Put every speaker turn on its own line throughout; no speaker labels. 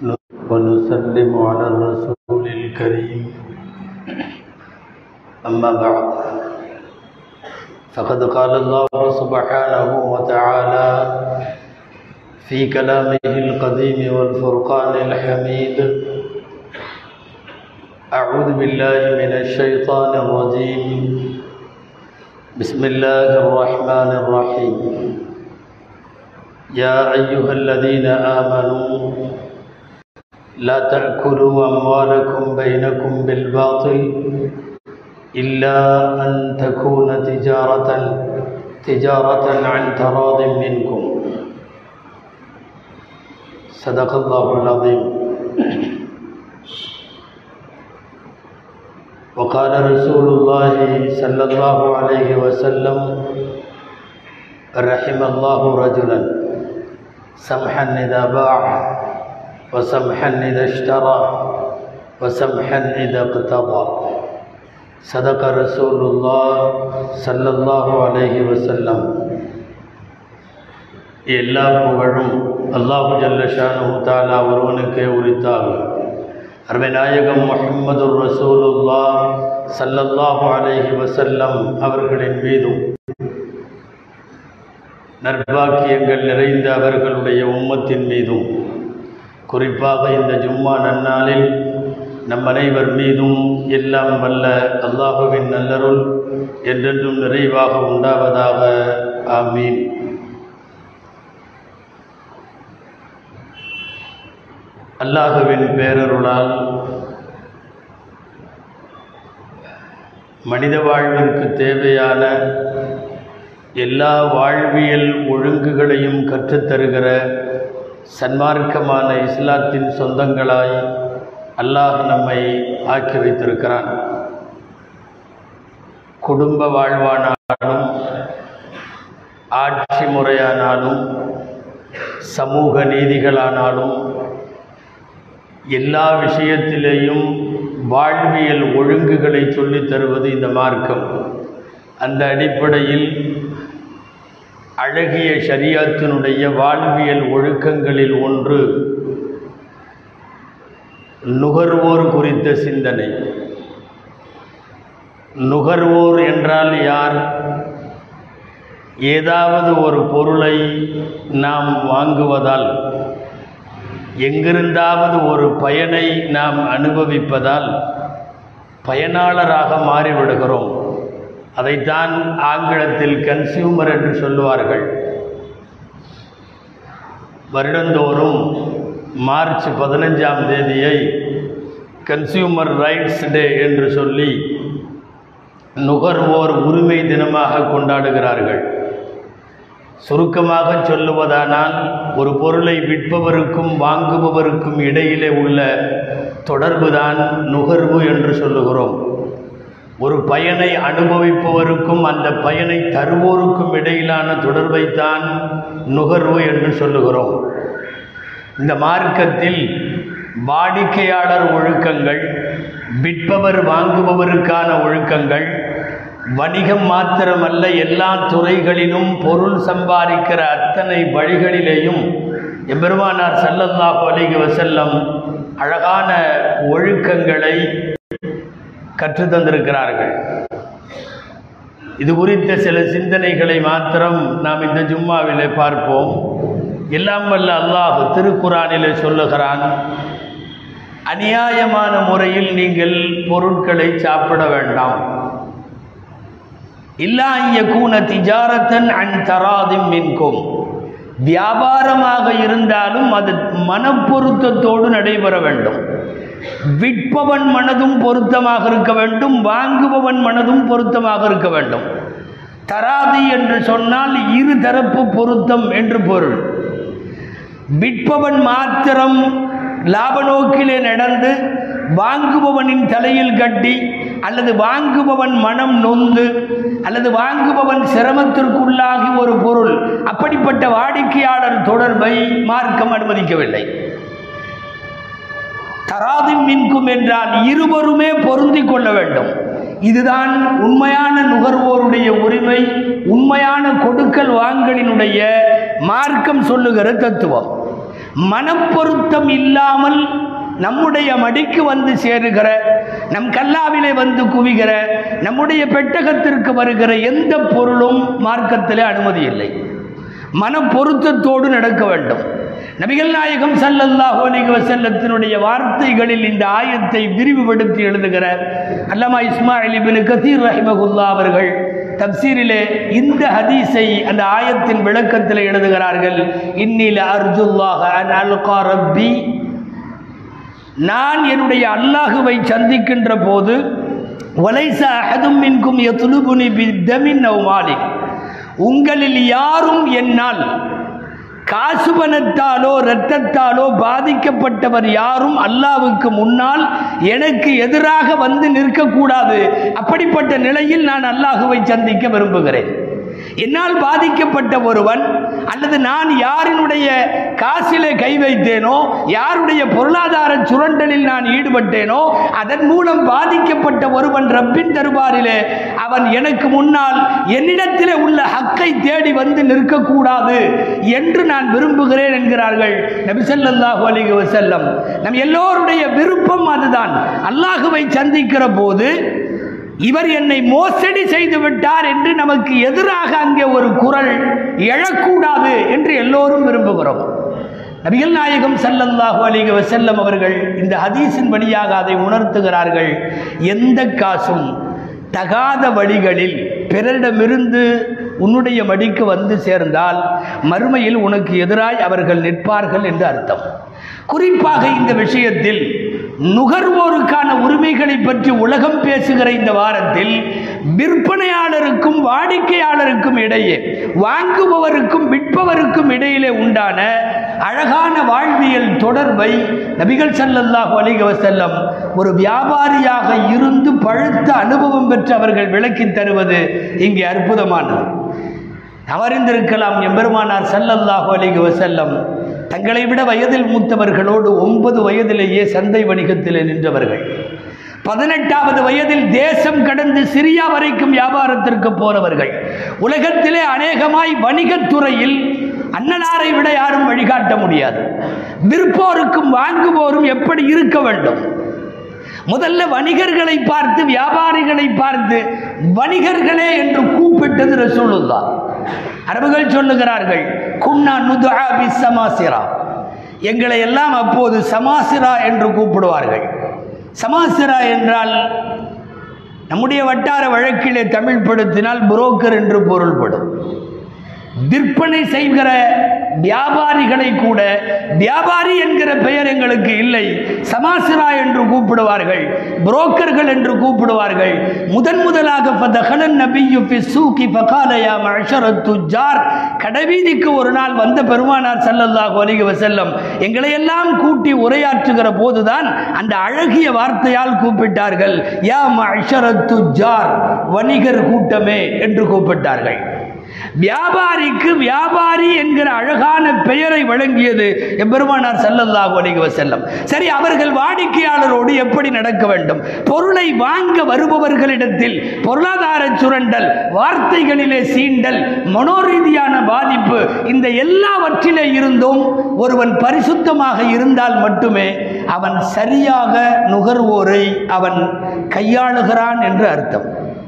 ونسلم على الرسول الكريم أما بعد فقد قال الله سبحانه وتعالى في كلامه القديم والفرقان الحميد أعوذ بالله من الشيطان الرجيم بسم الله الرحمن الرحيم يا أيها الذين آمنوا لا تأكلوا أموالكم بينكم بالباطل إلا أن تكون تجارة تجارة عن تراض منكم صدق الله العظيم وقال رسول الله صلى الله عليه وسلم رحم الله رجلا سمحا إذا باع وسمحا إذا اشترى وسمحا إذا اقتضى صدق رسول الله صلى الله عليه وسلم எல்லா புகழும் அல்லாஹு ஜல்லஷானு தாலா ஒருவனுக்கே உரித்தாகும் அருமைநாயகம் முஹம்மது ரசூலுல்லா சல்லல்லாஹு அலைஹி வசல்லம் அவர்களின் மீதும் நற்பாக்கியங்கள் நிறைந்த அவர்களுடைய உம்மத்தின் மீதும் குறிப்பாக இந்த ஜும்மா நன்னாளில் நம் அனைவர் மீதும் எல்லாம் வல்ல அல்லாஹுவின் நல்லருள் என்றென்றும் நிறைவாக உண்டாவதாக ஆமீன் அல்லாஹுவின் பேரருளால் மனித வாழ்விற்கு தேவையான எல்லா வாழ்வியல் ஒழுங்குகளையும் கற்றுத்தருகிற சன்மார்க்கமான இஸ்லாத்தின் சொந்தங்களாய் அல்லாஹ் நம்மை ஆக்கி வைத்திருக்கிறான் குடும்ப வாழ்வானாலும் ஆட்சி முறையானாலும் சமூக நீதிகளானாலும் எல்லா விஷயத்திலேயும் வாழ்வியல் ஒழுங்குகளை சொல்லித் தருவது இந்த மார்க்கம் அந்த அடிப்படையில் அழகிய ஷரியாத்தினுடைய வாழ்வியல் ஒழுக்கங்களில் ஒன்று நுகர்வோர் குறித்த சிந்தனை நுகர்வோர் என்றால் யார் ஏதாவது ஒரு பொருளை நாம் வாங்குவதால் எங்கிருந்தாவது ஒரு பயனை நாம் அனுபவிப்பதால் பயனாளராக மாறிவிடுகிறோம் அதைத்தான் ஆங்கிலத்தில் கன்சியூமர் என்று சொல்லுவார்கள் வருடந்தோறும் மார்ச் பதினஞ்சாம் தேதியை கன்சியூமர் ரைட்ஸ் டே என்று சொல்லி நுகர்வோர் உரிமை தினமாக கொண்டாடுகிறார்கள் சுருக்கமாக சொல்லுவதானால் ஒரு பொருளை விற்பவருக்கும் வாங்குபவருக்கும் இடையிலே உள்ள தொடர்புதான் நுகர்வு என்று சொல்லுகிறோம் ஒரு பயனை அனுபவிப்பவருக்கும் அந்த பயனை தருவோருக்கும் இடையிலான தொடர்பைத்தான் நுகர்வு என்று சொல்லுகிறோம் இந்த மார்க்கத்தில் வாடிக்கையாளர் ஒழுக்கங்கள் விற்பவர் வாங்குபவருக்கான ஒழுக்கங்கள் வணிகம் மாத்திரமல்ல எல்லா துறைகளிலும் பொருள் சம்பாதிக்கிற அத்தனை வழிகளிலேயும் எம்பெருமானார் சல்லல்லாஹு அலைஹி வசல்லம் அழகான ஒழுக்கங்களை கற்றுத்தந்திருக்கிறார்கள் இது குறித்த சில சிந்தனைகளை மாத்திரம் நாம் இந்த ஜும்மாவிலே பார்ப்போம் எல்லாம் வல்ல அல்லாஹ் திருக்குறானிலே சொல்லுகிறான் அநியாயமான முறையில் நீங்கள் பொருட்களை சாப்பிட வேண்டாம் இல்லா கூன திஜாரத்தன் அன் தராதிம் மின்கும் வியாபாரமாக இருந்தாலும் அது மனப்பொருத்தத்தோடு நடைபெற வேண்டும் விற்பவன் மனதும் பொருத்தமாக இருக்க வேண்டும் வாங்குபவன் மனதும் பொருத்தமாக இருக்க வேண்டும் தராதி என்று சொன்னால் இரு தரப்பு பொருத்தம் என்று பொருள் விற்பவன் மாத்திரம் லாப நோக்கிலே நடந்து வாங்குபவனின் தலையில் கட்டி அல்லது வாங்குபவன் மனம் நொந்து அல்லது வாங்குபவன் சிரமத்திற்குள்ளாகி ஒரு பொருள் அப்படிப்பட்ட வாடிக்கையாளர் தொடர்பை மார்க்கம் அனுமதிக்கவில்லை தராதி மின்கும் என்றால் இருவருமே பொருந்திக் கொள்ள வேண்டும் இதுதான் உண்மையான நுகர்வோருடைய உரிமை உண்மையான கொடுக்கல் வாங்கலினுடைய மார்க்கம் சொல்லுகிற தத்துவம் மனப்பொருத்தம் இல்லாமல் நம்முடைய மடிக்கு வந்து சேருகிற நம் கல்லாவிலே வந்து குவிகிற நம்முடைய பெட்டகத்திற்கு வருகிற எந்த பொருளும் மார்க்கத்திலே அனுமதி இல்லை மன பொருத்தத்தோடு நடக்க வேண்டும் நபிகள் நாயகம் ஸல்லல்லாஹு அலைஹி வஸல்லத்தினுடைய வார்த்தைகளில் இந்த ஆயத்தை விரிவுபடுத்தி எழுதுகிற அல்லமா இஸ்மாயில் இப்னு கசீர் ரஹிமகுல்லா அவர்கள் தப்சீரிலே இந்த ஹதீஸை அந்த ஆயத்தின் விளக்கத்தில் எழுதுகிறார்கள் இன்னில அர்ஜுல்லாஹ அன் அல்கா ரப்பி நான் என்னுடைய அல்லாஹுவை சந்திக்கின்ற போது வலைச அஹதும் மின்கும் யதுலுபுனி பித்தமின் நவ்மாலி உங்களில் யாரும் என்னால் காசு பணத்தாலோ இரத்தத்தாலோ பாதிக்கப்பட்டவர் யாரும் அல்லாவுக்கு முன்னால் எனக்கு எதிராக வந்து நிற்கக்கூடாது அப்படிப்பட்ட நிலையில் நான் அல்லாஹுவை சந்திக்க விரும்புகிறேன் என்னால் பாதிக்கப்பட்ட ஒருவன் அல்லது நான் யாரினுடைய காசிலே கை வைத்தேனோ யாருடைய பொருளாதார சுரண்டலில் நான் ஈடுபட்டேனோ அதன் மூலம் பாதிக்கப்பட்ட ஒருவன் ரப்பின் தருபாரிலே அவன் எனக்கு முன்னால் என்னிடத்திலே உள்ள ஹக்கை தேடி வந்து நிற்கக்கூடாது என்று நான் விரும்புகிறேன் என்கிறார்கள் நபிசல்லாஹு அலைஹி வஸல்லம் நம் எல்லோருடைய விருப்பம் அதுதான் அல்லாஹுவை சந்திக்கிற போது இவர் என்னை மோசடி செய்து விட்டார் என்று நமக்கு எதிராக அங்கே ஒரு குரல் எழக்கூடாது என்று எல்லோரும் விரும்புகிறோம் நபிகள் நாயகம் ஸல்லல்லாஹு அலைஹி வஸல்லம் அவர்கள் இந்த ஹதீஸின் வழியாக அதை உணர்த்துகிறார்கள் எந்த காசும் தகாத வழிகளில் பிறரிடமிருந்து உன்னுடைய மடிக்கு வந்து சேர்ந்தால் மறுமையில் உனக்கு எதிராய் அவர்கள் நிற்பார்கள் என்று அர்த்தம் குறிப்பாக இந்த விஷயத்தில் நுகர்வோருக்கான உரிமைகளை பற்றி உலகம் பேசுகிற இந்த வாரத்தில் விற்பனையாளருக்கும் வாடிக்கையாளருக்கும் இடையே வாங்குபவருக்கும் விற்பவருக்கும் இடையிலே உண்டான அழகான வாழ்வியல் தொடர்பை நபிகள் ஸல்லல்லாஹு அலைஹி வஸல்லம் ஒரு வியாபாரியாக இருந்து பழுத்த அனுபவம் பெற்று அவர்கள் விளக்கித் தருவது இங்கே அற்புதமானது தவறிந்திருக்கலாம் எம்பெருமானார் ஸல்லல்லாஹு அலைஹி வஸல்லம் தங்களை விட வயதில் மூத்தவர்களோடு ஒன்பது வயதிலேயே சந்தை வணிகத்தில் நின்றவர்கள் பதினெட்டாவது வயதில் தேசம் கடந்து சிரியா வரைக்கும் வியாபாரத்திற்கு போனவர்கள் உலகத்திலே அநேகமாய் வணிகத்துறையில் அண்ணனாரை விட யாரும் வழிகாட்ட முடியாது விற்போருக்கும் வாங்குவோரும் எப்படி இருக்க வேண்டும் முதல்ல வணிகர்களை பார்த்து வியாபாரிகளை பார்த்து வணிகர்களே என்று கூப்பிட்டது ரசூலுல்லா அரபுகள் சொல்லுகிறார்கள் குன்னா நுதுஆ பிஸ்ஸமாசிரா எங்களை எல்லாம் அப்போது சமாசிரா என்று கூப்பிடுவார்கள் சமாசிரா என்றால் நம்முடைய வட்டார வழக்கிலே தமிழ் படுத்தினால் புரோக்கர் என்று பொருள்படும் விற்பனை செய்கிற வியாபாரிகளை கூட வியாபாரி என்கிற பெயர் எங்களுக்கு இல்லை சமாசிரா என்று கூப்பிடுவார்கள் புரோக்கர்கள் என்று கூப்பிடுவார்கள் முதன் முதலாக ஃபதஹலன் நபியு ஃபி சூகி ஃபகால யா மஅஷரத் துஜார் கடைவீதிக்கு ஒரு நாள் வந்த பெருமானார் ஸல்லல்லாஹு அலைஹி வஸல்லம் எங்களை எல்லாம் கூட்டி உரையாற்றுகிற போதுதான் அந்த அழகிய வார்த்தையால் கூப்பிட்டார்கள் யா மஅஷரத் துஜார் வணிகர் கூட்டமே என்று கூப்பிட்டார்கள் வியாபாரிக்கு வியாபாரி என்கிற அழகான பெயரை வழங்கியது எம்பெருமானார் ஸல்லல்லாஹு அலைஹி வஸல்லம் சரி அவர்கள் வாடிக்கையாளரோடு எப்படி நடக்க வேண்டும் பொருளை வாங்க வருபவர்களிடத்தில் பொருளாதார சுரண்டல் வார்த்தைகளிலே சீண்டல் மனோரீதியான பாதிப்பு இந்த எல்லாவற்றிலே இருந்தும் ஒருவன் பரிசுத்தமாக இருந்தால் மட்டுமே அவன் சரியாக நுகர்வோரை அவன் கையாளுகிறான் என்று அர்த்தம்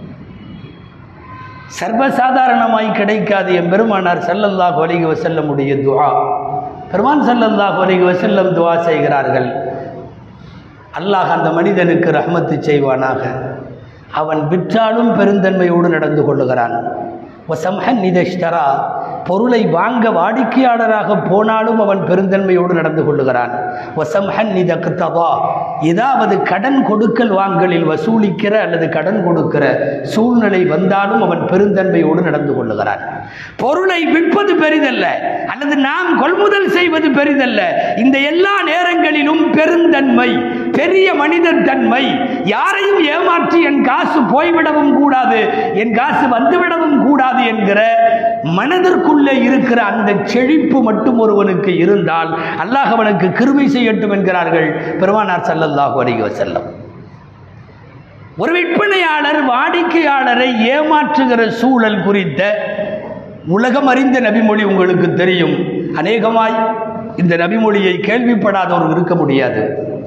சர்வசாதாரணமாய் கிடைக்காது என் பெருமானார் ஸல்லல்லாஹு அலைஹி வஸல்லமுடைய துஆ பெருமான் ஸல்லல்லாஹு அலைஹி வஸல்லம் துஆ செய்கிறார்கள் அல்லாஹ் அந்த மனிதனுக்கு ரஹ்மத்து செய்வானாக அவன் விற்றாலும் பெருந்தன்மையோடு நடந்து கொள்ளுகிறான் வசம்ஹன் நிதஷ்டரா பொருளை வாங்க வாடிக்கையாளராக போனாலும் அவன் பெருந்தன்மையோடு நடந்து கொள்ளுகிறான் வசம்ஹன் நிதக்தவா ஏதாவது கடன் கொடுக்கல் வாங்கலில் வசூலிக்கிற அல்லது கடன் கொடுக்கிற சூழ்நிலை வந்தாலும் அவன் பெருந்தன்மையோடு நடந்து கொள்ளுகிறான் பொருளை விற்பது பெரிதல்ல அல்லது நாம் கொள்முதல் செய்வது பெரிதல்ல இந்த எல்லா நேரங்களிலும் பெருந்தன்மை பெரிய மனிதன் தன்மை யாரையும் ஏமாற்றி என் காசு போய்விடவும் கூடாது என் காசு வந்துவிடவும் கூடாது என்கிற மனதிற்குள்ளே இருக்கிற அந்த செழிப்பு மட்டும் ஒருவனுக்கு இருந்தால் அல்லாஹ் அவனுக்கு கிருபை செய்யட்டும் என்கிறார்கள் பெருமானார் ஸல்லல்லாஹு அலைஹி வஸல்லம் ஒரு விற்பனையாளர் வாடிக்கையாளரை ஏமாற்றுகிற சூழல் குறித்த உலகம் அறிந்த நபிமொழி உங்களுக்கு தெரியும் அநேகமாய் இந்த நபிமொழியை கேள்விப்படாதவர் இருக்க முடியாது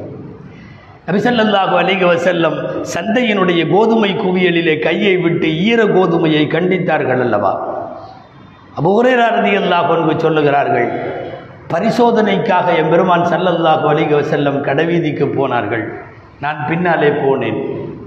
நபிசல்லாஹு அலிக வசல்லம் சந்தையினுடைய கோதுமை குவியலிலே கையை விட்டு ஈர கோதுமையை கண்டித்தார்கள் அல்லவா அபுரேரதி அல்லாஹ் என்று சொல்லுகிறார்கள் பரிசோதனைக்காக எம்பெருமான் சல்லல்லாஹு அலிக வசல்லம் கடைவீதிக்கு போனார்கள் நான் பின்னாலே போனேன்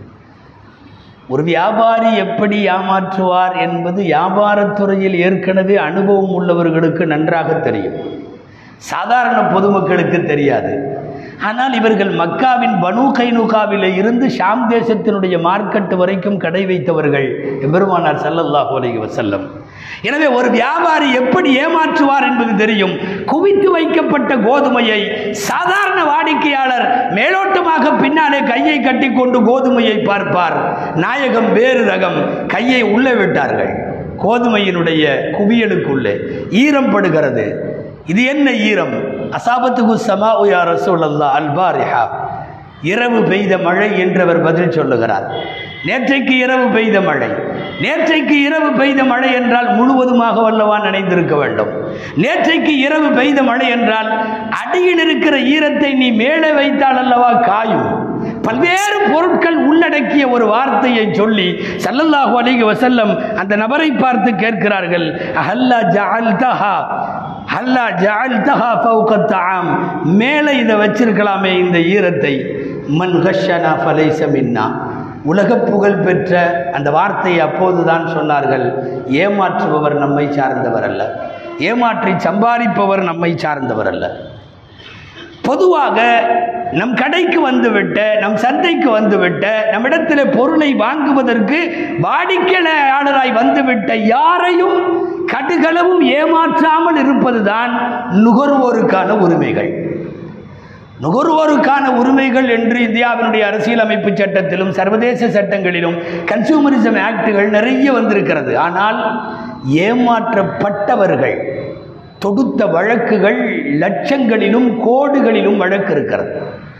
ஒரு வியாபாரி எப்படி ஏமாற்றுவார் என்பது வியாபாரத்துறையில் ஏற்கனவே அனுபவம் உள்ளவர்களுக்கு நன்றாக தெரியும் சாதாரண பொதுமக்களுக்கு தெரியாது ஆனால் இவர்கள் மக்காவின் பனு கைனுகாவிலே இருந்து ஷாம் தேசத்தினுடைய மார்க்கெட் வரைக்கும் கடை வைத்தவர்கள் எம்பெருமானார் சல்லல்லாஹு அலைஹி வஸல்லம் எனவே ஒரு வியாபாரி எப்படி ஏமாற்றுவார் என்பது தெரியும் குவித்து வைக்கப்பட்ட கோதுமையை சாதாரண வாடிக்கையாளர் மேலோட்டமாக பின்னாலே கையை கட்டிக்கொண்டு கோதுமையை பார்ப்பார் நாயகம் வேறு ரகம் கையை உள்ளே விட்டார்கள் கோதுமையினுடைய குவியலுக்குள்ளே ஈரம் படுகிறது இது என்ன ஈரம் அசாபத்துக்கு சமா உயா ரசூலல்லா அல்பாரிஹா இரவு பெய்த மழை என்றவர் பதில் சொல்லுகிறார் நேற்றைக்கு இரவு பெய்த மழை நேற்றைக்கு இரவு பெய்த மழை என்றால் முழுவதுமாக வல்லவா நினைந்திருக்க வேண்டும் நேற்றைக்கு இரவு பெய்த மழை என்றால் அடியில் இருக்கிற ஈரத்தை நீ மேலே வைத்தால் அல்லவா காயும் பல்வேறு பொருட்கள் உள்ளடக்கிய ஒரு வார்த்தையை சொல்லி சல்லல்லாஹு அலைஹி வஸல்லம் அந்த நபரை பார்த்து கேட்கிறார்கள் ஹல்லா ஜஅல்தஹா ஹல்லா ஜஅல்தஹா ஃபௌக தஆம் மேலே இதை வச்சிருக்கலாமே இந்த ஈரத்தை மன் கஷனா ஃபலைஸ மின்னா உலக புகழ் பெற்ற அந்த வார்த்தையை அப்போதுதான் சொன்னார்கள் ஏமாற்றுபவர் நம்மை சார்ந்தவர் அல்ல ஏமாற்றி சம்பாதிப்பவர் நம்மை சார்ந்தவர் அல்ல பொதுவாக நம் கடைக்கு வந்துவிட்ட நம் சந்தைக்கு வந்துவிட்ட நம்மிடத்தில் பொருளை வாங்குவதற்கு வாடிக்கையாளராய் வந்துவிட்ட யாரையும் கடுகளவும் ஏமாற்றாமல் இருப்பதுதான் நுகர்வோருக்கான உரிமைகள் நுகர்வோருக்கான உரிமைகள் என்று இந்தியாவினுடைய அரசியலமைப்பு சட்டத்திலும் சர்வதேச சட்டங்களிலும் கன்சூமரிசம் ஆக்டுகள் நிறைய வந்திருக்கிறது ஆனால் ஏமாற்றப்பட்டவர்கள் தொடுத்த வழக்குகள் லட்சங்களிலும் கோடுகளிலும் வழக்கு இருக்கிறது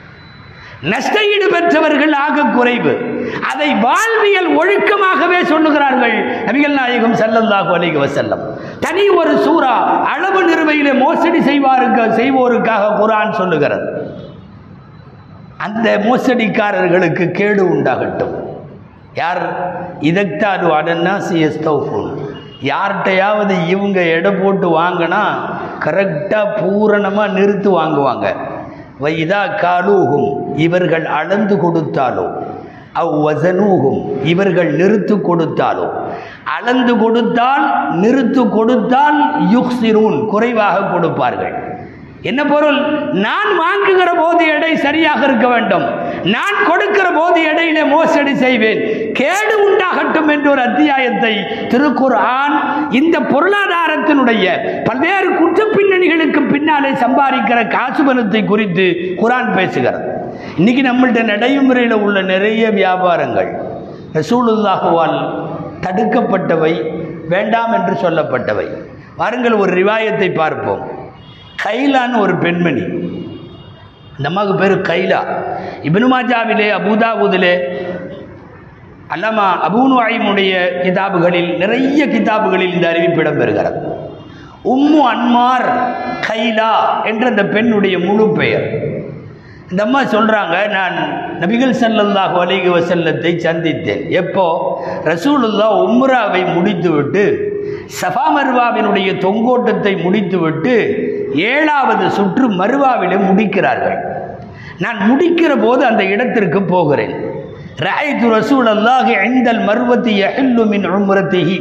நஷ்டஈடு பெற்றவர்கள் ஆக குறைவு அதை வாழ்வியல் ஒழுக்கமாகவே சொல்லுகிறார்கள் நபிகள் நாயகம் ஸல்லல்லாஹு அலைஹி வஸல்லம் தனி ஒரு சூரா அளவு நிறுவையிலே மோசடி செய்வாருக்கு செய்வோருக்காக குர்ஆன் சொல்லுகிறது அந்த மோசடிக்காரர்களுக்கு கேடு உண்டாகட்டும் யார் இதக்தாரு அடன்னாசி எஸ்தௌஃபூன் யார்கிட்டையாவது இவங்க எடை போட்டு வாங்கினா கரெக்டாக பூரணமாக நிறுத்து வாங்குவாங்க வைதா காலூகும் இவர்கள் அளந்து கொடுத்தாலோ அவ் வசனூகும் இவர்கள் நிறுத்து கொடுத்தாலோ அளந்து கொடுத்தால் நிறுத்து கொடுத்தால் யுக்சிரூன் குறைவாக கொடுப்பார்கள் என்ன பொருள் நான் வாங்குகிற போது எடை சரியாக இருக்க வேண்டும் நான் கொடுக்கிற போது எடையிலே மோசடி செய்வேன் கேடு உண்டாகட்டும் என்ற ஒரு அத்தியாயத்தை திருக்குர்ஆன் இந்த பொருளாதாரத்தினுடைய பல்வேறு குற்ற பின்னணிகளுக்கு பின்னாலே சம்பாதிக்கிற காசு பணத்தை குறித்து குரான் பேசுகிறது இன்னைக்கு நம்மள்ட்ட நடைமுறையில் உள்ள நிறைய வியாபாரங்கள் ரசூலுல்லாஹுவால் தடுக்கப்பட்டவை வேண்டாம் என்று சொல்லப்பட்டவை வாருங்கள் ஒரு ரிவாயத்தை பார்ப்போம் கைலான்னு ஒரு பெண்மணி இந்த அம்மாவுக்கு பேர் கைலா இப்னு மாஜாவிலே அபுதாபுதிலே அல்லாமா அபூனுவாயிமுடைய கிதாபுகளில் நிறைய கிதாபுகளில் இந்த அறிவிப்பு இடம்பெறுகிறது உம்மு அன்மார் கைலா என்ற அந்த பெண்ணுடைய முழு பெயர் இந்த அம்மா சொல்கிறாங்க நான் நபிகள் ஸல்லல்லாஹு அலைஹி வஸல்லத்தை சந்தித்தேன் எப்போ ரசூலுல்லா உம்ராவை முடித்துவிட்டு சஃபா மருவாவினுடைய தொங்கோட்டத்தை முடித்துவிட்டு ஏழாவது சுற்று மருவாவிலே முடிக்கிறார்கள் நான் முடிக்கிற போது அந்த இடத்திற்கு போகிறேன் ராயத்து ரசூல் அல்லாஹி ஐந்தல் மருவத்தி யஹில்லு மின் உம்ரத்திஹி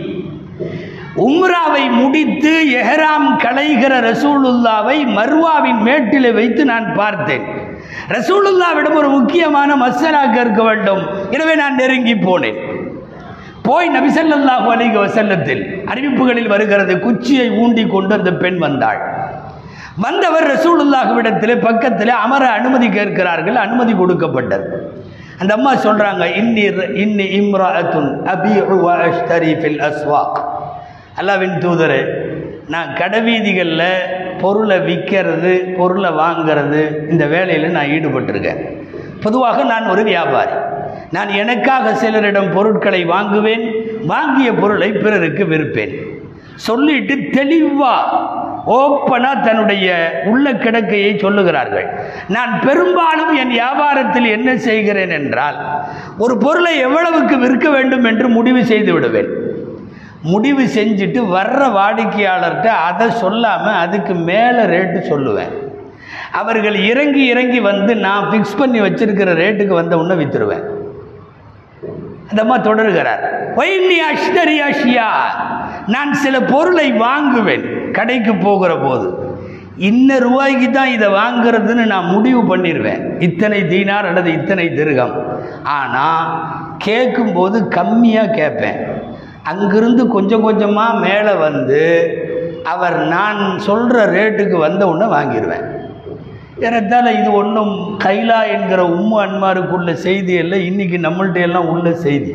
உம்ராவை முடித்து எஹராம் களைகிற ரசூலுல்லாவை மர்வாவின் மேட்டிலே வைத்து நான் பார்த்தேன் ரசூலுல்லாவிடம் ஒரு முக்கியமான மசலா கேட்க வேண்டும் எனவே நான் நெருங்கி போனேன் போய் நபிசல்லாஹு அலைஹி வஸல்லத்தில் அறிவிப்புகளில் வருகிறது குச்சியை ஊண்டி கொண்டு அந்த பெண் வந்தாள் வந்தவர் ரசூலுல்லாஹுவிடத்திலே பக்கத்திலே அமர அனுமதி கேட்கிறார்கள் அனுமதி கொடுக்கப்பட்டது அந்த அம்மா சொல்றாங்க இன்னி இன்னி இம்ராஅத்துன் அபீஉ வ அஷ்தரி ஃபில் அஸ்வாக் அல்லாவின் தூதரே நான் கடைவீதிகளில் பொருளை விற்கிறது பொருளை வாங்கிறது இந்த வேலையில் நான் ஈடுபட்டிருக்கேன் பொதுவாக நான் ஒரு வியாபாரி நான் எனக்காக சிலரிடம் பொருட்களை வாங்குவேன் வாங்கிய பொருளை பிறருக்கு விற்பேன் சொல்லிட்டு தெளிவா ஓப்பனா தன்னுடைய உள்ள கிடக்கையை சொல்லுகிறார்கள் நான் பெரும்பாலும் என் வியாபாரத்தில் என்ன செய்கிறேன் என்றால் ஒரு பொருளை எவ்வளவுக்கு விற்க வேண்டும் என்று முடிவு செய்து விடுவேன் முடிவு செஞ்சுட்டு வர்ற வாடிக்கையாளர்கிட்ட அதை சொல்லாமல் அதுக்கு மேலே ரேட்டு சொல்லுவேன் அவர்கள் இறங்கி இறங்கி வந்து நான் ஃபிக்ஸ் பண்ணி வச்சிருக்கிற ரேட்டுக்கு வந்த உடனே விற்றுருவேன் அந்தம்மா தொடர்கிறார் ஒயின்னி அஷ்டரி அஷ்யா நான் சில பொருளை வாங்குவேன் கடைக்கு போகிற போது இன்ன ரூபாய்க்கு தான் இதை வாங்குறதுன்னு நான் முடிவு பண்ணிடுவேன் இத்தனை தீனார் அல்லது இத்தனை திருகம் ஆனால் கேட்கும்போது கம்மியாக கேட்பேன் அங்கிருந்து கொஞ்சம் கொஞ்சமாக மேலே வந்து அவர் நான் சொல்கிற ரேட்டுக்கு வந்த உடனே வாங்கிடுவேன் ஏறத்தாழ இது ஒன்றும் கைலா என்கிற உம்மு அன்மாருக்குள்ள செய்தி அல்ல இன்னைக்கு நம்மள்ட்ட எல்லாம் உள்ள செய்தி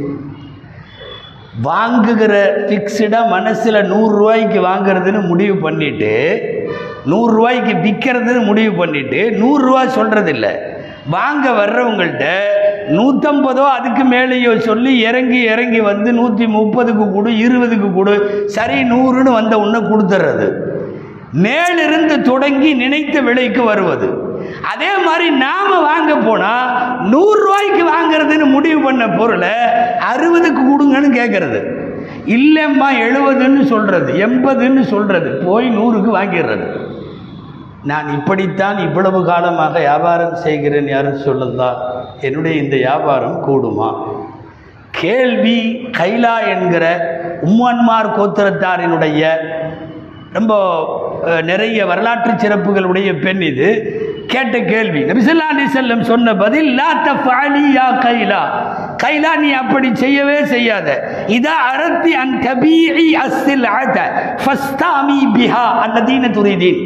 வாங்குகிற ஃபிக்ஸ்டாக மனசில் நூறுரூவாய்க்கு வாங்குறதுன்னு முடிவு பண்ணிட்டு நூறுரூவாய்க்கு விற்கிறதுன்னு முடிவு பண்ணிட்டு நூறுரூவா சொல்கிறதில்ல வாங்க வர்றவங்கள்ட்ட நூற்றம்பதோ அதுக்கு மேலேயோ சொல்லி இறங்கி இறங்கி வந்து நூற்றி முப்பதுக்கு கொடு இருபதுக்கு கொடு சரி நூறுன்னு வந்த உடனே கொடுத்துட்றது மேலிருந்து தொடங்கி நினைத்த விலைக்கு வருவது அதே மாதிரி நாம வாங்க போனா நூறு ரூபாய்க்கு வாங்குறதுன்னு முடிவு பண்ண பொருளை அறுபதுக்கு கொடுங்கன்னு கேட்கறது இல்லைம்மா எழுபதுன்னு சொல்றது எண்பதுன்னு சொல்றது போய் நூறுக்கு வாங்கிடுறது நான் இப்படித்தான் இவ்வளவு காலமாக வியாபாரம் செய்கிறேன் யாரும் சொல்லுதா என்னுடைய இந்த வியாபாரம் கூடுமா கேள்வி கைலா என்கிற உம்மன்மார் கோத்திரத்தாரினுடைய ரொம்ப அஹ், நிறைய வரலாற்று சிறப்புகளுடைய பெண் இது கேட்ட கேள்வி நபிசல்லா அலி செல்லம் சொன்ன பதில் லா தஃபாலி யா கைலா கைலா நீ அப்படி செய்யவே செய்யாத இதா அரத்தி அன் தபீஇ அஸ்ஸில் அத ஃபஸ்தாமி பிஹா அல்லதீன துரிதீன்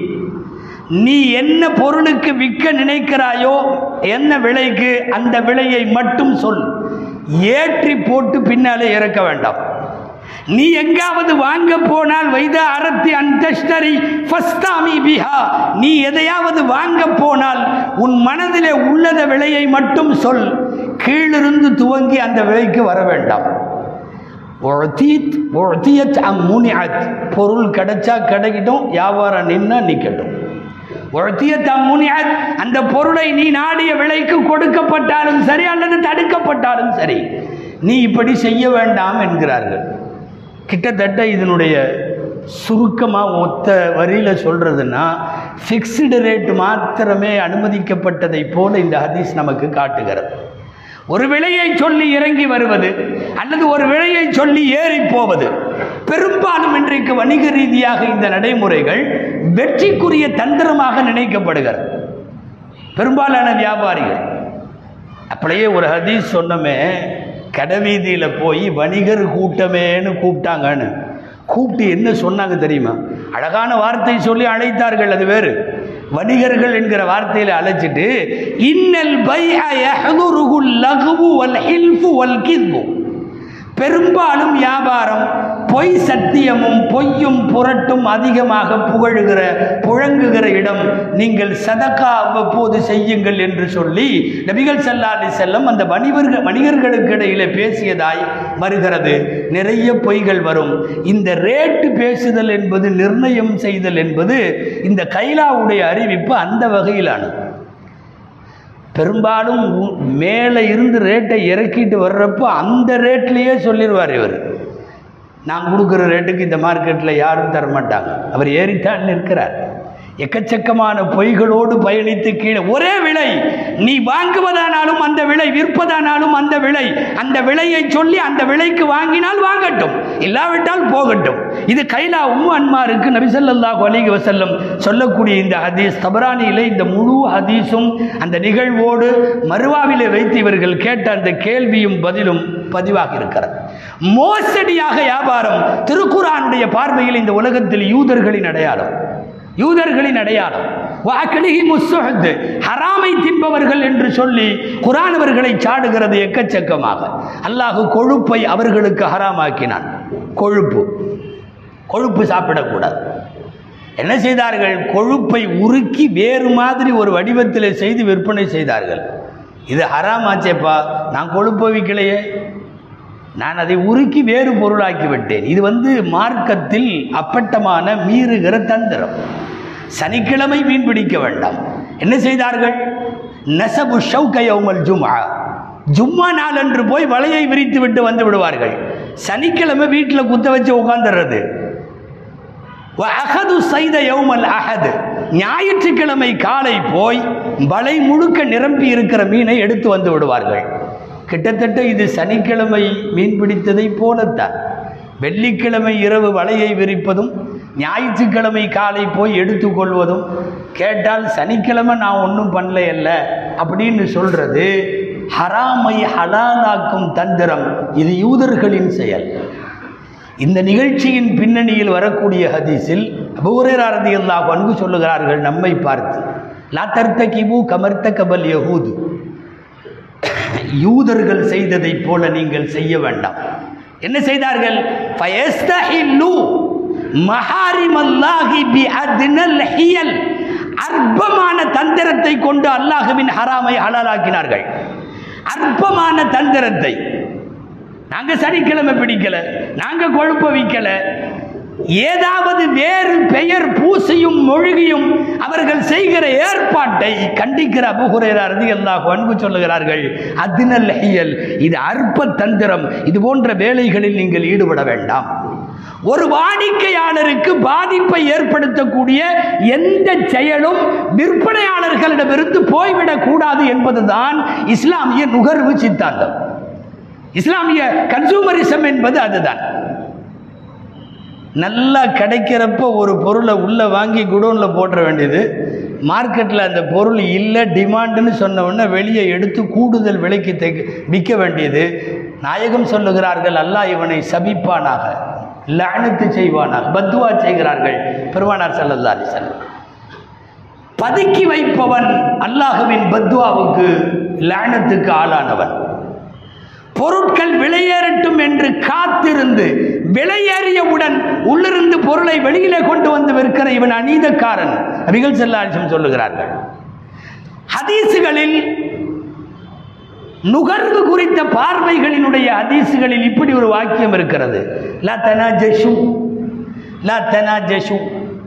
நீ என்ன பொருளுக்கு விற்க நினைக்கிறாயோ என்ன விலைக்கு அந்த விலையை மட்டும் சொல் ஏற்றி போட்டு பின்னாலே இறக்க வேண்டாம் நீ எங்காவது வாங்க போனால் வைத அரத்தி அந்தஸ்டரி ஃபஸ்தாமி பிஹா நீ எதையாவது வாங்க போனால் உன் மனதிலே உள்ளத விலையை மட்டும் சொல் கீழிருந்து துவங்கி அந்த விலைக்கு வர வேண்டாம் உழ்த்தீத் உழ்த்தியத் அம்முனிஅத் பொருள் கிடைச்சா கிடைக்கட்டும் வியாபாரம் நின்னா நிற்கட்டும் உழ்த்தியத் அம்முனிஅத் அந்த பொருளை நீ நாடிய விலைக்கு கொடுக்கப்பட்டாலும் சரி அல்லது தடுக்கப்பட்டாலும் சரி நீ இப்படி செய்ய வேண்டாம் என்கிறார்கள் கிட்டத்தட்ட இதனுடைய சுருக்கமாக ஒத்த வரியில் சொல்கிறதுன்னா ஃபிக்ஸ்டு ரேட் மாத்திரமே அனுமதிக்கப்பட்டதை போல இந்த ஹதீஸ் நமக்கு காட்டுகிறது ஒரு விலையை சொல்லி இறங்கி வருவது அல்லது ஒரு விலையை சொல்லி ஏறி போவது பெரும்பாலும் இன்றைக்கு வணிக ரீதியாக இந்த நடைமுறைகள் வெற்றிக்குரிய தந்திரமாக நினைக்கப்படுகிறது பெரும்பாலான வியாபாரிகள் அப்படியே ஒரு ஹதீஸ் சொன்னமே கடைவீதியில் போய் வணிகர் கூட்டமேன்னு கூப்பிட்டாங்கன்னு கூப்பிட்டு என்ன சொன்னாங்க தெரியுமா அழகான வார்த்தை சொல்லி அழைத்தார்கள் அது வேறு வணிகர்கள் என்கிற வார்த்தையில் அழைச்சிட்டு இன்னல் பை லகுவு வல் ஹில்ஃபு வல் கிஸ்பு பெரும்பாலும் வியாபாரம் பொய் சத்தியமும் பொய்யும் புரட்டும் அதிகமாக புகழுகிற புழங்குகிற இடம் நீங்கள் சதக்கா அவ்வப்போது செய்யுங்கள் என்று சொல்லி நபிகள் ஸல்லல்லாஹு அலைஹி செல்லம் அந்த வணிகர்கள் வணிகர்களுக்கு இடையில பேசியதாய் வருகிறது நிறைய பொய்கள் வரும் இந்த ரேட்டு பேசுதல் என்பது நிர்ணயம் செய்தல் என்பது இந்த கைலாவுடைய அறிவிப்பு அந்த வகையிலானது பெரும்பாலும் உ- மேலே இருந்து ரேட்டை இறக்கிட்டு வர்றப்போ அந்த ரேட்லேயே சொல்லிடுவார் இவர் நான் கொடுக்குற ரேட்டுக்கு இந்த மார்க்கெட்டில் யாரும் தர மாட்டாங்க அவர் ஏறித்தான் நிற்கிறார் எக்கச்சக்கமான பொய்களோடு பயணித்து கீழே ஒரே விலை நீ வாங்குவதானாலும் அந்த விலை விற்பதானாலும் அந்த விலை அந்த விலையை சொல்லி அந்த விலைக்கு வாங்கினால் வாங்கட்டும் இல்லாவிட்டால் போகட்டும் இது கைலா உம்மு அன்மாருக்கு நபிசல்லாஹு அலைஹி வஸல்லம் சொல்லக்கூடிய இந்த ஹதீஸ் தபரானியிலே இந்த முழு ஹதீஸும் அந்த நிகழ்வோடு மருவாவிலே வைத்து இவர்கள் கேட்ட அந்த கேள்வியும் பதிலும் பதிவாக இருக்கிறது மோசடியாக வியாபாரம் திருக்குரானுடைய பார்வையில் இந்த உலகத்தில் யூதர்களின் அடையாளம் யூதர்களின் அடையாளம் வாக்களிகி முஸ்ஸுஹத் ஹராமை தின்பவர்கள் என்று சொல்லி குரான் அவர்களை சாடுகிறது எக்கச்சக்கமாக அல்லாஹ் கொழுப்பை அவர்களுக்கு ஹராமாக்கினான் கொழுப்பு கொழுப்பு சாப்பிடக்கூடாது என்ன செய்தார்கள் கொழுப்பை உருக்கி வேறு மாதிரி ஒரு வடிவத்தில் செய்து விற்பனை செய்தார்கள் இது ஹராமாச்சேப்பா நான் கொழுப்பை விற்கலையே நான் அதை உருக்கி வேறு பொருளாக்கி விட்டேன் இது வந்து மார்க்கத்தில் அப்பட்டமான மீறுகிற தந்திரம் சனிக்கிழமை மீன் பிடிக்க வேண்டாம் என்ன செய்தார்கள் நசபு ஷவுக யௌமல் ஜும்ஆ ஜும்மா நாளன்று போய் வலையை விரித்து விட்டு வந்து விடுவார்கள் சனிக்கிழமை வீட்டில் குத்த வச்சு உட்காந்துடுறது அகது செய்த யௌமல் அகது ஞாயிற்றுக்கிழமை காலை போய் வலை முழுக்க நிரம்பி இருக்கிற மீனை எடுத்து வந்து விடுவார்கள் கிட்டத்தட்ட இது சனிக்கிழமை மீன் பிடித்ததை போலத்தான் வெள்ளிக்கிழமை இரவு வலையை விரிப்பதும் ஞாயிற்றுக்கிழமை காலை போய் எடுத்துக்கொள்வதும் கேட்டால் சனிக்கிழமை நான் ஒன்றும் பண்ணலையல்ல அப்படின்னு சொல்றது ஹராமை ஹலாலாக்கும் தந்திரம் இது யூதர்களின் செயல் இந்த நிகழ்ச்சியின் பின்னணியில் வரக்கூடிய ஹதீஸில் அபூரரதி அல்லாஹ் அன்பு சொல்லுகிறார்கள் நம்மை பார்த்து லா தர்த்த கிபு கமர்த்த கபல் யஹூது யூதர்கள் செய்ததைப் போல நீங்கள் செய்ய வேண்டாம் என்ன செய்தார்கள் ஃபயஸ்தஹில்லு மஹாரிமல்லாஹி பி அத்னல் ஹியல் அற்பமான தந்திரத்தை கொண்டு அல்லாஹுவின் ஹராமை ஹலாலாக்கினார்கள் அற்பமான தந்திரத்தை நாங்க சனிக்கிழமை பிடிக்கல நாங்க கொழுப்ப வைக்கல ஏதாவது வேறு பெயர் பூசியும் மொழிகியும் அவர்கள் செய்கிற ஏற்பாட்டை கண்டிக்கிற அபுகுரையாரது எல்லா அன்பு சொல்லுகிறார்கள் அதினல் ஹியல் இது அற்ப தந்திரம் இது போன்ற வேலைகளில் நீங்கள் ஈடுபட வேண்டாம் ஒரு வாடிக்கையாளருக்கு பாதிப்பை ஏற்படுத்தக்கூடிய எந்த செயலும் விற்பனையாளர்களிடமிருந்து போய்விடக் கூடாது என்பதுதான் இஸ்லாமிய நுகர்வு சித்தாந்தம் இஸ்லாமிய கன்சூமரிசம் என்பது அதுதான் நல்லா கிடைக்கிறப்ப ஒரு பொருளை உள்ளே வாங்கி குடோனில் போட்டுற வேண்டியது மார்க்கெட்டில் அந்த பொருள் இல்லை டிமாண்டுன்னு சொன்ன உடனே வெளியே எடுத்து கூடுதல் விலைக்கு தைக்க விற்க வேண்டியது நாயகம் சொல்லுகிறார்கள் அல்லாஹ் இவனை சபிப்பானாக லானத்து செய்வானாக பத்துவா செய்கிறார்கள் பெருமானார் ஸல்லல்லாஹு அலைஹி வஸல்லம் பதுக்கி வைப்பவன் அல்லாஹுவின் பத்வாவுக்கு லானத்துக்கு ஆளானவன் பொருட்கள் விலையேறட்டும் என்று காத்திருந்து விலையேறியவுடன் உள்ளிருந்து பொருளை வெளியிலே கொண்டு வந்து விற்கிற இவன் அநீதக்காரன் அபிகள் செல்லாட்சம் சொல்லுகிறார்கள் ஹதீசுகளில் நுகர்வு குறித்த பார்வைகளினுடைய ஹதீசுகளில் இப்படி ஒரு வாக்கியம் இருக்கிறது லா தனா ஜஷு லா தனா ஜஷு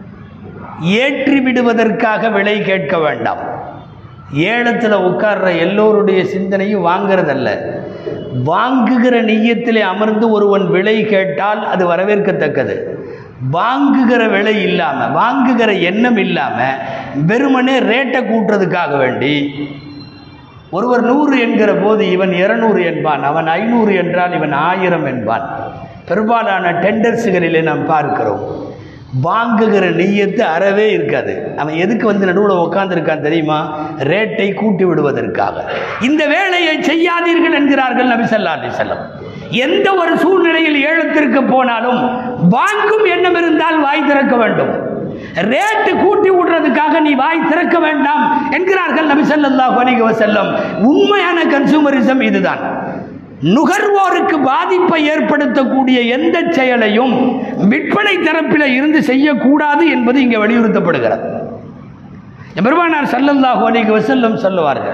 ஏற்றி விடுவதற்காக விலை கேட்க வேண்டாம் ஏலத்தில் உட்கார்ற எல்லோருடைய சிந்தனையும் வாங்கிறதல்ல வாங்குகிற நெய்யத்திலே அமர்ந்து ஒருவன் விலை கேட்டால் அது வரவேற்கத்தக்கது வாங்குகிற விலை இல்லாமல் வாங்குகிற எண்ணம் இல்லாமல் வெறுமனே ரேட்டை கூட்டுறதுக்காக வேண்டி ஒருவர் நூறு என்கிற போது இவன் இருநூறு என்பான் அவன் ஐநூறு என்றால் இவன் ஆயிரம் என்பான் பெரும்பாலான டெண்டர்ஸுகளிலே நாம் பார்க்கிறோம் வாங்குகிற நெய்யத்து அறவே இருக்காது அவன் எதுக்கு வந்து நடுவில் உட்காந்துருக்கான் தெரியுமா ரேட்டை கூட்டி விடுவதற்காக இந்த வேலையை செய்யாதீர்கள் என்கிறார்கள் நபி ஸல்லல்லாஹு அலைஹி வஸல்லம் எந்த ஒரு சூழ்நிலையில் ஏலத்திற்கு போனாலும் வாங்கும் எண்ணம் இருந்தால் வாய் திறக்க வேண்டும் ரேட்டு கூட்டி விடுறதுக்காக நீ வாய் திறக்க வேண்டாம் என்கிறார்கள் நபி ஸல்லல்லாஹு அலைஹி வஸல்லம் உண்மையான கன்சூமரிசம் இதுதான் நுகர்வோருக்கு பாதிப்பை ஏற்படுத்தக்கூடிய எந்த செயலையும் விற்பனை தரப்பில் இருந்து செய்யக்கூடாது என்பது இங்கே வலியுறுத்தப்படுகிறது பெருமானார் ஸல்லல்லாஹு அலைஹி வஸல்லம் சொல்லுவார்கள்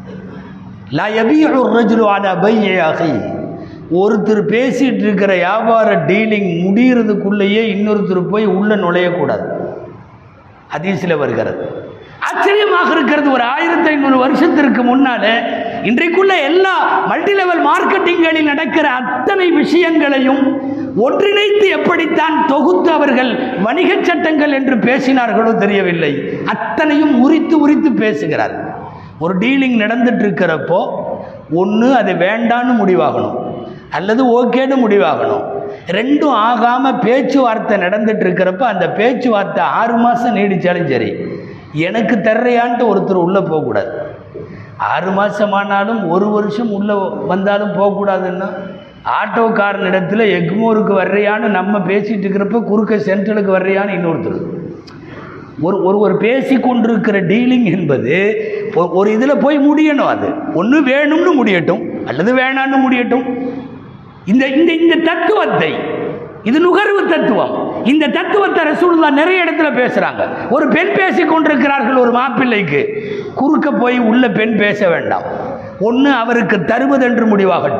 லா யபீஉ ரஜுலு அலா பைஇ அஹி ஒருத்தர் பேசிட்டு இருக்கிற வியாபார டீலிங் முடியறதுக்குள்ளேயே இன்னொருத்தர் போய் உள்ள நுழையக்கூடாது ஹதீஸில் வருகிறது ஆச்சரியமாக இருக்கிறது ஒரு ஆயிரத்தி ஐநூறு வருஷத்திற்கு முன்னால இன்றைக்குள்ள எல்லா மல்டி லெவல் மார்க்கெட்டிங்களில் நடக்கிற அத்தனை விஷயங்களையும் ஒன்றிணைத்து எப்படித்தான் தொகுத்து அவர்கள் வணிகச் சட்டங்கள் என்று பேசினார்களோ தெரியவில்லை அத்தனையும் உரித்து உரித்து பேசுகிறார் ஒரு டீலிங் நடந்துட்டு இருக்கிறப்போ ஒன்று அது வேண்டான்னு முடிவாகணும் அல்லது ஓகேன்னு முடிவாகணும் ரெண்டும் ஆகாமல் பேச்சுவார்த்தை நடந்துட்டு இருக்கிறப்ப அந்த பேச்சுவார்த்தை ஆறு மாதம் நீடிச்சாலும் சரி எனக்கு தர்றையான்ட்டு ஒருத்தர் உள்ளே போகக்கூடாது ஆறு மாதம் ஆனாலும் ஒரு வருஷம் உள்ளே வந்தாலும் போகக்கூடாதுன்னா ஆட்டோக்காரனிடத்தில் எக்மோருக்கு வர்றியான்னு நம்ம பேசிகிட்டு இருக்கிறப்ப குறுக்க சென்ட்ரலுக்கு வர்றியான்னு இன்னொருத்தர் ஒரு ஒரு ஒரு பேசி கொண்டிருக்கிற டீலிங் என்பது ஒ- ஒரு இதில் போய் முடியணும் அது ஒன்று வேணும்னு முடியட்டும் அல்லது வேணான்னு முடியட்டும் இந்த இந்த இந்த தத்துவத்தை இது நுகர்வு தத்துவம் இந்த தத்துவத்தை ரசூலுல்லா நிறைய இடத்துல பேசுறாங்க ஒரு பெண் பேசி கொண்டிருக்கிறார்கள் ஒரு மாப்பிள்ளைக்கு குறுக்க போய் உள்ள பெண் பேச வேண்டாம் ஒன்று அவருக்கு தருவதென்று முடிவாகட்டும்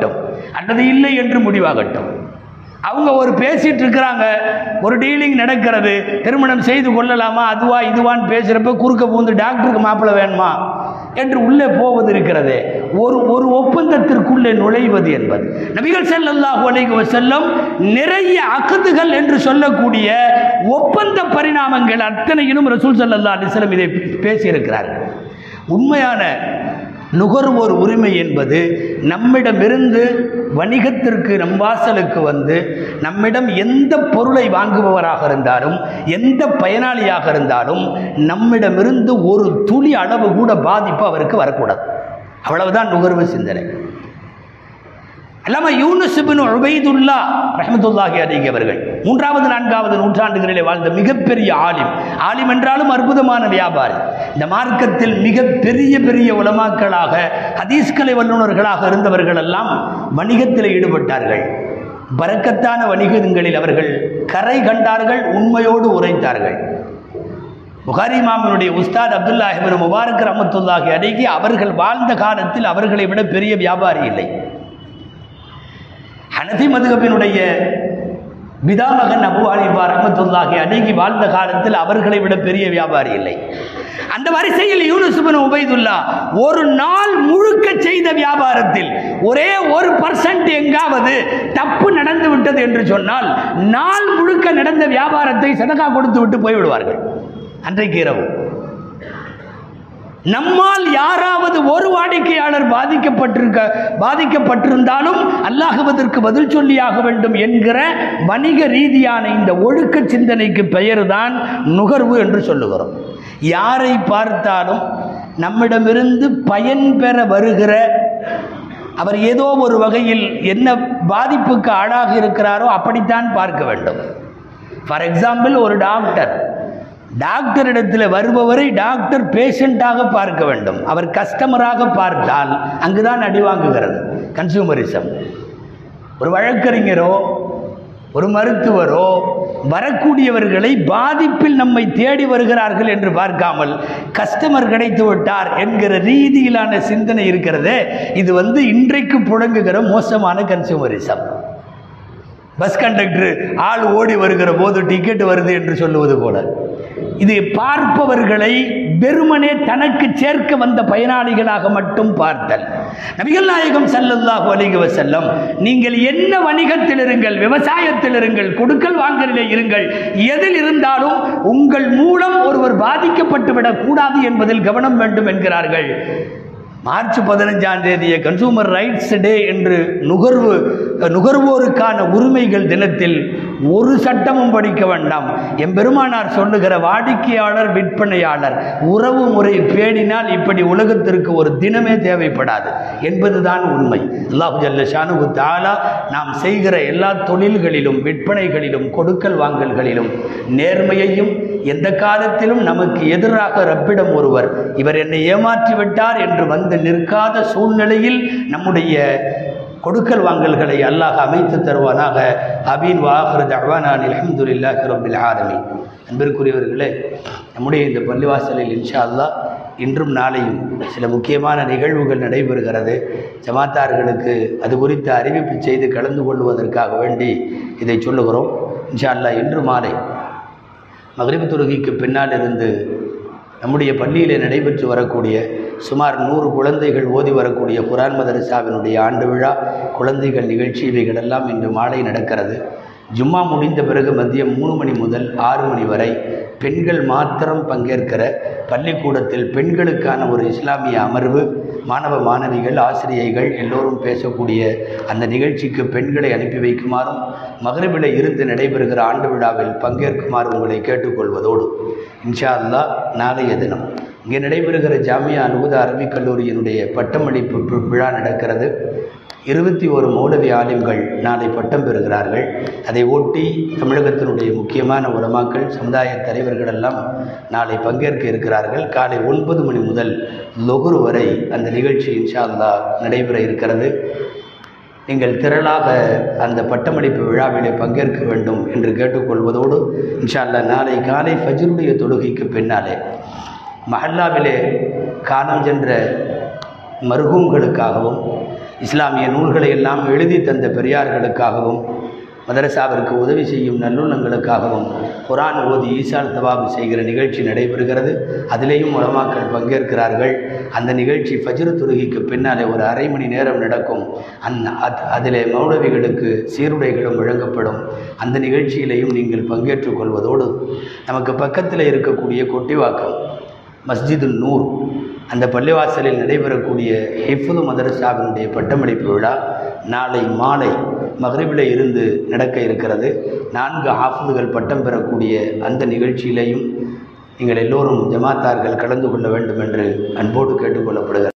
அல்லது இல்லை என்று முடிவாகட்டும் அவங்க ஒரு பேசிட்டு இருக்கிறாங்க ஒரு டீலிங் நடக்கிறது திருமணம் செய்து கொள்ளலாமா அதுவா இதுவான்னு பேசுகிறப்ப குறுக்க பூந்து டாக்டருக்கு மாப்பிள்ளை வேணுமா என்று உள்ளே போவது இருக்கிறது ஒரு ஒரு ஒப்பந்தத்திற்குள்ளே நுழைவது என்பது நபிகள் ஸல்லல்லாஹு அலைஹி வஸல்லம் நிறைய அக்கதுகள் என்று சொல்லக்கூடிய ஒப்பந்த பரிணாமங்கள் அத்தனையிலும் ரசூல் ஸல்லல்லாஹு அலைஹி வஸல்லம் இதை பேசியிருக்கிறார்கள் உண்மையான நுகர்வோர் உரிமை என்பது நம்மிடமிருந்து வணிகத்திற்கு நம் வாசலுக்கு வந்து நம்மிடம் எந்த பொருளை வாங்குபவராக இருந்தாலும் எந்த பயனாளியாக இருந்தாலும் நம்மிடமிருந்து ஒரு துளி அளவு கூட பாதிப்பு அவருக்கு வரக்கூடாது அவ்வளவுதான் நுகர்வு சிந்தனை அல்லாம யூனுஸ் இப்னு உபைதுல்லா ரஹ்மத்துல்லாஹி அலைஹி அவர்கள் மூன்றாவது நான்காவது நூற்றாண்டுகளிலே வாழ்ந்த மிகப்பெரிய ஆலிம் ஆலிம் என்றாலும் அற்புதமான வியாபாரி இந்த மார்க்கத்தில் மிக பெரிய பெரிய உலமாக்களாக ஹதீஸ்கலை வல்லுநர்களாக இருந்தவர்கள் எல்லாம் வணிகத்தில் ஈடுபட்டார்கள் பரக்கத்தான வணிகங்களில் அவர்கள் கரை கண்டார்கள் உண்மையோடு உரைத்தார்கள் புகாரி மாமனுடைய உஸ்தாத் அப்துல்லாஹிபின் முபாரக் ரஹமத்துல்லாஹி அலைஹி அவர்கள் வாழ்ந்த காலத்தில் அவர்களை விட பெரிய வியாபாரி இல்லை ஹனஃபி மதுகபினுடைய பிதாமகன் அபு ஹனீஃபா ரஹமத்துல்லாஹி அன்னைக்கு வாழ்ந்த காலத்தில் அவர்களை விட பெரிய வியாபாரி இல்லை அந்த வரிசையில் யூனுஸ் இப்னு உபைதுல்லா ஒரு நாள் முழுக்க செய்த வியாபாரத்தில் ஒரே ஒரு பர்சன்ட் எங்காவது தப்பு நடந்து விட்டது என்று சொன்னால் நாள் முழுக்க நடந்த வியாபாரத்தை சதகா கொடுத்து விட்டு போய்விடுவார்கள் அன்றைக்கு இரவு நம்மால் யாராவது ஒரு வாடிக்கையாளர் பாதிக்கப்பட்டிருக்க பாதிக்கப்பட்டிருந்தாலும் அல்லாஹுவதற்கு பதில் சொல்லியாக வேண்டும் என்கிற வணிக ரீதியான இந்த ஒழுக்க சிந்தனைக்கு பெயர்தான் நுகர்வு என்று சொல்லுகிறோம் யாரை பார்த்தாலும் நம்மிடமிருந்து பயன் பெற வருகிற அவர் ஏதோ ஒரு வகையில் என்ன பாதிப்புக்கு ஆளாக இருக்கிறாரோ அப்படித்தான் பார்க்க வேண்டும் ஃபார் எக்ஸாம்பிள் ஒரு டாக்டர் டாக்டரிடத்தில் வருபவரை டாக்டர் பேஷண்ட்டாக பார்க்க வேண்டும் அவர் கஸ்டமராக பார்த்தால் அங்குதான் அடி வாங்குகிறது கன்சூமரிசம் ஒரு வழக்கறிஞரோ ஒரு மருத்துவரோ வரக்கூடியவர்களை பாதிப்பில் நம்மை தேடி வருகிறார்கள் என்று பார்க்காமல் கஸ்டமர் கிடைத்து விட்டார் என்கிற ரீதியிலான சிந்தனை இருக்கிறதே இது வந்து இன்றைக்கு புழங்குகிற மோசமான கன்சூமரிசம் பஸ் கண்டக்டர் ஆள் ஓடி வருகிற போது டிக்கெட் வருது என்று சொல்லுவது போல இது பார்ப்பவர்களை வெறுமனே தனக்கு சேர்க்க வந்த பயனாளிகளாக மட்டும் பார்த்தல் நபிகள் நாயகம் ஸல்லல்லாஹு அலைஹி வஸல்லம் நீங்கள் என்ன வணிகத்தில் இருங்கள் விவசாயத்தில் இருங்கள் கொடுக்கல் வாங்கலிலே இருங்கள் எதில் இருந்தாலும் உங்கள் மூலம் ஒருவர் பாதிக்கப்பட்டு விடக்கூடாது என்பதில் கவனம் வேண்டும் என்கிறார்கள் மார்ச் பதினஞ்சாம் தேதியை கன்சூமர் ரைட்ஸ் டே என்று நுகர்வு நுகர்வோருக்கான உரிமைகள் தினத்தில் ஒரு சட்டமும் படிக்க வேண்டாம் எம்பெருமானார் சொல்லுகிற வாடிக்கையாளர் விற்பனையாளர் உறவு முறை பேடினால் இப்படி உலகத்திற்கு ஒரு தினமே தேவைப்படாது என்பதுதான் உண்மை அல்லாஹு ஜல்ல ஷானுகு தாலா நாம் செய்கிற எல்லா தொழில்களிலும் விற்பனைகளிலும் கொடுக்கல் வாங்கல்களிலும் நேர்மையையும் எந்த காலத்திலும் நமக்கு எதிராக ரப்பிடம் ஒருவர் இவர் என்னை ஏமாற்றி விட்டார் என்று வந்து நிற்காத சூழ்நிலையில் நம்முடைய கொடுக்கல் வாங்கல்களை அல்லாஹ் அமைத்து தருவானாக அபீன் வாஹர் தவானான் அலமதுல்லாஹி ரபில் ஆலமீன் அன்பிற்குரியவர்களே நம்முடைய இந்த பள்ளிவாசலில் இன்ஷா அல்லாஹ் இன்றும் நாளையும் சில முக்கியமான நிகழ்வுகள் நடைபெறுகிறது ஜமாத்தார்களுக்கு அது குறித்த அறிவிப்பு செய்து கலந்து கொள்வதற்காக வேண்டி இதை சொல்லுகிறோம் இன்ஷா அல்லாஹ் இன்று மாலை மகரிபு தொழுகைக்கு பின்னால் இருந்து நம்முடைய பள்ளியிலே நடைபெற்று வரக்கூடிய சுமார் நூறு குழந்தைகள் ஓதி வரக்கூடிய குரான் மதரசாவினுடைய ஆண்டு விழா குழந்தைகள் நிகழ்ச்சி இவைகளெல்லாம் இன்று மாலை நடக்கிறது ஜும்மா முடிந்த பிறகு மதியம் மூணு மணி முதல் ஆறு மணி வரை பெண்கள் மாத்திரம் பங்கேற்கிற பள்ளிக்கூடத்தில் பெண்களுக்கான ஒரு இஸ்லாமிய அமர்வு மாணவ மாணவிகள் ஆசிரியைகள் எல்லோரும் பேசக்கூடிய அந்த நிகழ்ச்சிக்கு பெண்களை அனுப்பி வைக்குமாறும் மகரிபில் இருந்து நடைபெறுகிற ஆண்டு விழாவில் பங்கேற்குமாறு உங்களை கேட்டுக்கொள்வதோடு இன்ஷா அல்லாஹ் நாளைய தினம் இங்கே நடைபெறுகிற ஜாமியா அனுபத அரபிக் கல்லூரியினுடைய பட்டமளிப்பு வி- விழா நடக்கிறது இருபத்தி ஒரு மௌலவி ஆலிம்கள் நாளை பட்டம் பெறுகிறார்கள் அதை ஒட்டி தமிழகத்தினுடைய முக்கியமான உலமாக்கள் சமுதாய தலைவர்கள் எல்லாம் நாளை பங்கேற்க இருக்கிறார்கள் காலை ஒன்பது மணி முதல் லொகுரு வரை அந்த நிகழ்ச்சி இன்ஷா அல்லாஹ் நடைபெற இருக்கிறது நீங்கள் திரளாக அந்த பட்டமளிப்பு விழாவிலே பங்கேற்க வேண்டும் என்று கேட்டுக்கொள்வதோடு இன்ஷா அல்லாஹ் நாளை காலை ஃபஜ்ருடைய தொழுகைக்கு பின்னாலே மஹல்லாவிலே காலம் சென்ற மருகூம்களுக்காகவும் இஸ்லாமிய நூல்களை எல்லாம் எழுதி தந்த பெரியார்களுக்காகவும் மதரசாவிற்கு உதவி செய்யும் நல்லுள்ளங்களுக்காகவும் குரான் ஓதி ஈசால் தவாபு செய்கிற நிகழ்ச்சி நடைபெறுகிறது அதிலேயும் உலமாக்கள் பங்கேற்கிறார்கள் அந்த நிகழ்ச்சி ஃபஜ்ரு தொழுகைக்கு பின்னாலே ஒரு அரை மணி நேரம் நடக்கும் அந்த அத் அதிலே மௌலவிகளுக்கு சீருடைகளும் வழங்கப்படும் அந்த நிகழ்ச்சியிலையும் நீங்கள் பங்கேற்றுக் கொள்வதோடு நமக்கு பக்கத்தில் இருக்கக்கூடிய கொட்டிவாக்கம் மஸ்ஜிது நூர் அந்த பள்ளிவாசலில் நடைபெறக்கூடிய ஹிஃபுது மதரசாவினுடைய பட்டமளிப்பு விழா நாளை மாலை மகரிபில் இருந்து நடக்க இருக்கிறது நான்கு ஹாஃபுதுகள் பட்டம் பெறக்கூடிய அந்த நிகழ்ச்சியிலையும் நீங்கள் எல்லோரும் ஜமாத்தார்கள் கலந்து கொள்ள வேண்டும் என்று அன்போடு கேட்டுக்கொள்ளப்படுகிறது